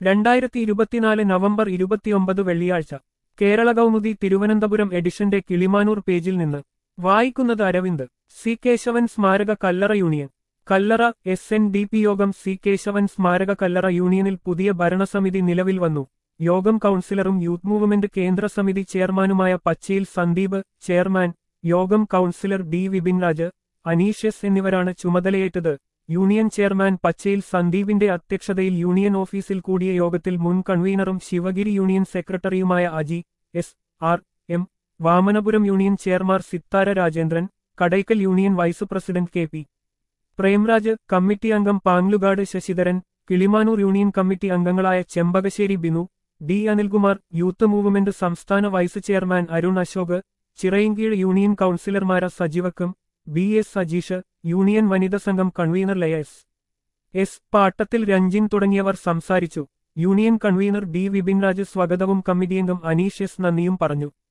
രണ്ടായിരത്തി ഇരുപത്തിനാല് നവംബർ ഇരുപത്തിയൊമ്പത് വെള്ളിയാഴ്ച കേരള കൗമുദി തിരുവനന്തപുരം എഡിഷന്റെ കിളിമാനൂർ പേജിൽ നിന്ന് വായിക്കുന്നത് അരവിന്ദ് സി കേശവൻ സ്മാരക Kallara union Kallara S N D P Yogam C Kesavan സ്മാരക കല്ലറ യൂണിയനിൽ പുതിയ ഭരണസമിതി നിലവിൽ വന്നു യോഗം കൗൺസിലറും യൂത്ത് മൂവ്മെന്റ് കേന്ദ്ര സമിതി ചെയർമാനുമായ പച്ചയിൽ Sandeep chairman Yogam councillor D Vipin Raj Aneesh S എന്നിവരാണ് ചുമതലയേറ്റത് യൂണിയൻ ചെയർമാൻ പച്ചയിൽ സന്ദീപിന്റെ അധ്യക്ഷതയിൽ യൂണിയൻ ഓഫീസിൽ കൂടിയ യോഗത്തിൽ മുൻ കൺവീനറും ശിവഗിരി യൂണിയൻ സെക്രട്ടറിയുമായ Aji S R M Vamanapuram union chairman Sithara Rajendran Kadakkal union vice president K P Premraj committee അംഗം പാങ്ലുകാട് ശശിധരൻ കിളിമാനൂർ യൂണിയൻ കമ്മിറ്റി അംഗങ്ങളായ Chempakassery Binu D Anilkumar youth movement സംസ്ഥാന vice chairman Arun Ashok Chirayinkeezhu union കൗൺസിലർമാര സജീവക്കും ബി എസ് സജീഷ് യൂണിയൻ വനിതാ സംഘം കൺവീനർ ലയസ് എസ് പാട്ടത്തിൽ രഞ്ജിൻ തുടങ്ങിയവർ സംസാരിച്ചു union convener D Vipin Raj സ്വാഗതവും കമ്മിറ്റി അംഗം അനീഷ് എസ് നന്ദിയും പറഞ്ഞു